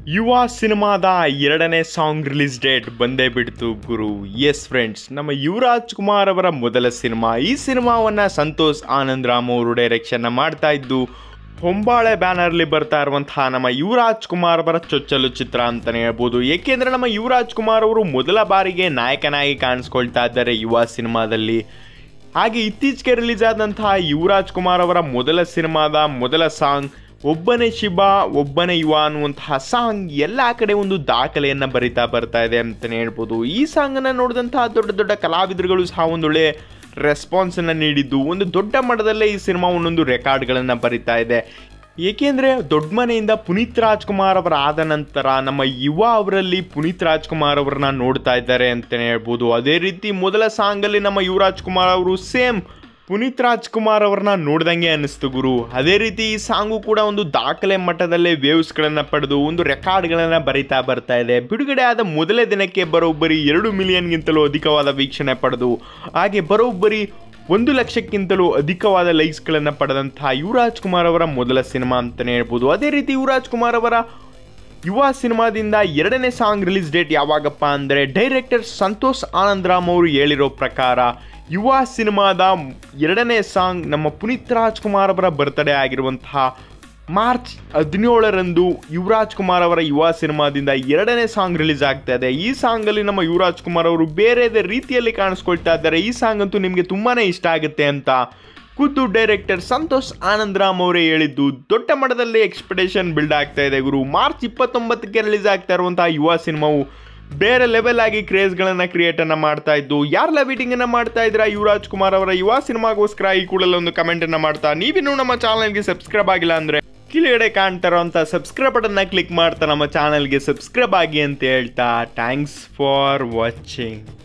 ಯುವ ಸಿನಿಮಾದ ಎರಡನೇ ಸಾಂಗ್ ರಿಲೀಸ್ ಡೇಟ್ ಬಂದೇ ಬಿಡ್ತು ಗುರು ಎಸ್ ಫ್ರೆಂಡ್ಸ್ ನಮ್ಮ ಯುವರಾಜ್ ಕುಮಾರ್ ಅವರ ಮೊದಲ ಸಿನಿಮಾ ಈ ಸಿನಿಮಾವನ್ನು ಸಂತೋಷ್ ಆನಂದ್ ರಾಮ್ ಅವರು ಡೈರೆಕ್ಷನ್ನ ಮಾಡ್ತಾ ಇದ್ದು ಹೊಂಬಾಳೆ ಬ್ಯಾನರ್ಲಿ ಬರ್ತಾ ಇರುವಂತಹ ನಮ್ಮ ಯುವರಾಜ್ ಕುಮಾರ್ ಅವರ ಚೊಚ್ಚಲು ಚಿತ್ರ ಅಂತಲೇ ಹೇಳ್ಬೋದು ಏಕೆಂದರೆ ನಮ್ಮ ಯುವರಾಜ್ ಕುಮಾರ್ ಅವರು ಮೊದಲ ಬಾರಿಗೆ ನಾಯಕನಾಗಿ ಕಾಣಿಸ್ಕೊಳ್ತಾ ಇದ್ದಾರೆ ಯುವ ಸಿನಿಮಾದಲ್ಲಿ ಹಾಗೆ ಇತ್ತೀಚೆಗೆ ರಿಲೀಸ್ ಆದಂತಹ ಯುವರಾಜ್ ಕುಮಾರ್ ಅವರ ಮೊದಲ ಸಿನಿಮಾದ ಮೊದಲ ಸಾಂಗ್ ಒಬ್ಬನೇ ಶಿವ ಒಬ್ಬನೇ ಯುವ ಅನ್ನುವಂತಹ ಸಾಂಗ್ ಎಲ್ಲ ಕಡೆ ಒಂದು ದಾಖಲೆಯನ್ನು ಬರಿತಾ ಬರ್ತಾ ಇದೆ ಅಂತಲೇ ಹೇಳ್ಬೋದು ಈ ಸಾಂಗನ್ನು ನೋಡಿದಂತಹ ದೊಡ್ಡ ದೊಡ್ಡ ಕಲಾವಿದರುಗಳು ಸಹ ಒಂದೊಳ್ಳೆ ರೆಸ್ಪಾನ್ಸನ್ನು ನೀಡಿದ್ದು ಒಂದು ದೊಡ್ಡ ಮಟ್ಟದಲ್ಲೇ ಈ ಸಿನಿಮಾ ಒಂದೊಂದು ರೆಕಾರ್ಡ್ಗಳನ್ನು ಬರಿತಾ ಇದೆ ಏಕೆಂದರೆ ದೊಡ್ಡ ಮನೆಯಿಂದ ಪುನೀತ್ ರಾಜ್ಕುಮಾರ್ ಅವರ ಆದ ನಂತರ ನಮ್ಮ ಯುವ ಅವರಲ್ಲಿ ಪುನೀತ್ ರಾಜ್ಕುಮಾರ್ ಅವರನ್ನ ನೋಡ್ತಾ ಇದ್ದಾರೆ ಅಂತಲೇ ಹೇಳ್ಬೋದು ಅದೇ ರೀತಿ ಮೊದಲ ಸಾಂಗಲ್ಲಿ ನಮ್ಮ ಯುವರಾಜ್ ಕುಮಾರ್ ಅವರು ಸೇಮ್ ಪುನೀತ್ ರಾಜ್ಕುಮಾರ್ ಅವ್ರನ್ನ ನೋಡ್ದಂಗೆ ಅನ್ನಿಸ್ತು ಗುರು ಅದೇ ರೀತಿ ಈ ಸಾಂಗು ಕೂಡ ಒಂದು ದಾಖಲೆ ಮಟ್ಟದಲ್ಲೇ ವೇವ್ಸ್ಗಳನ್ನು ಪಡೆದು ಒಂದು ರೆಕಾರ್ಡ್ಗಳನ್ನು ಬರಿತಾ ಬರ್ತಾ ಇದೆ ಬಿಡುಗಡೆ ಆದ ಮೊದಲೇ ದಿನಕ್ಕೆ ಬರೋಬ್ಬರಿ ಎರಡು ಮಿಲಿಯನ್ಗಿಂತಲೂ ಅಧಿಕವಾದ ವೀಕ್ಷಣೆ ಪಡೆದು ಹಾಗೆ ಬರೋಬ್ಬರಿ ಒಂದು ಲಕ್ಷಕ್ಕಿಂತಲೂ ಅಧಿಕವಾದ ಲೈಕ್ಸ್ಗಳನ್ನು ಪಡೆದಂತಹ ಯುವರಾಜ್ ಕುಮಾರ್ ಅವರ ಮೊದಲ ಸಿನಿಮಾ ಅಂತಲೇ ಹೇಳ್ಬೋದು ಅದೇ ರೀತಿ ಯುವರಾಜ್ ಕುಮಾರ್ ಅವರ ಯುವ ಸಿನಿಮಾದಿಂದ ಎರಡನೇ ಸಾಂಗ್ ರಿಲೀಸ್ ಡೇಟ್ ಯಾವಾಗಪ್ಪ ಅಂದರೆ ಡೈರೆಕ್ಟರ್ ಸಂತೋಷ್ ಆನಂದ್ ರಾಮ್ ಅವರು ಹೇಳಿರೋ ಪ್ರಕಾರ ಯುವ ಸಿನಿಮಾದ ಎರಡನೇ ಸಾಂಗ್ ನಮ್ಮ ಪುನೀತ್ ರಾಜ್ಕುಮಾರ್ ಅವರ ಬರ್ತ್ಡೇ ಆಗಿರುವಂತಹ ಮಾರ್ಚ್ ಹದಿನೇಳರಂದು ಯುವರಾಜ್ ಕುಮಾರ್ ಅವರ ಯುವ ಸಿನಿಮಾದಿಂದ ಎರಡನೇ ಸಾಂಗ್ ರಿಲೀಸ್ ಆಗ್ತಾ ಇದೆ ಈ ಸಾಂಗಲ್ಲಿ ನಮ್ಮ ಯುವರಾಜ್ ಕುಮಾರ್ ಅವರು ಬೇರೆ ರೀತಿಯಲ್ಲಿ ಕಾಣಿಸ್ಕೊಳ್ತಾ ಇದ್ದಾರೆ ಈ ಸಾಂಗ್ ಅಂತೂ ನಿಮಗೆ ತುಂಬಾ ಇಷ್ಟ ಆಗುತ್ತೆ ಅಂತ ಖುದ್ದು ಡೈರೆಕ್ಟರ್ ಸಂತೋಷ್ ಆನಂದ್ ರಾಮ್ ಅವರೇ ಹೇಳಿದ್ದು ದೊಡ್ಡ ಮಟ್ಟದಲ್ಲಿ ಎಕ್ಸ್ಪೆಕ್ಟೇಷನ್ ಬಿಲ್ಡ್ ಆಗ್ತಾ ಇದೆ ಗುರು ಮಾರ್ಚ್ ಇಪ್ಪತ್ತೊಂಬತ್ತಕ್ಕೆ ರಿಲೀಸ್ ಆಗ್ತಾ ಇರುವಂತಹ ಯುವ ಸಿನಿಮಾವು ಬೇರೆ ಲೆವೆಲ್ ಆಗಿ ಕ್ರೇಜ್ಗಳನ್ನು ಕ್ರಿಯೇಟ್ ಅನ್ನ ಮಾಡ್ತಾ ಇದ್ದು ಯಾರೆಲ್ಲ ವೀಟಿಂಗ್ ಅನ್ನ ಮಾಡ್ತಾ ಇದ್ರ ಯುವರಾಜ್ ಕುಮಾರ್ ಅವರ ಯುವ ಸಿನಿಮಾಗೋಸ್ಕರ ಈ ಕೂಡಲೇ ಒಂದು ಕಮೆಂಟ್ ಅನ್ನ ಮಾಡ್ತಾ ನೀವಿನ್ನೂ ನಮ್ಮ ಚಾನಲ್ಗೆ ಸಬ್ಸ್ಕ್ರೈಬ್ ಆಗಿಲ್ಲ ಅಂದ್ರೆ ಕೆಳಗಡೆ ಕಾಣ್ತಾ ಇರೋಂಥ ಸಬ್ಸ್ಕ್ರೈಬ್ ಬಟನ್ನ ಕ್ಲಿಕ್ ಮಾಡ್ತಾ ನಮ್ಮ ಚಾನಲ್ಗೆ ಸಬ್ಸ್ಕ್ರೈಬ್ ಆಗಿ ಅಂತ ಹೇಳ್ತಾ ಥ್ಯಾಂಕ್ಸ್ ಫಾರ್ ವಾಚಿಂಗ್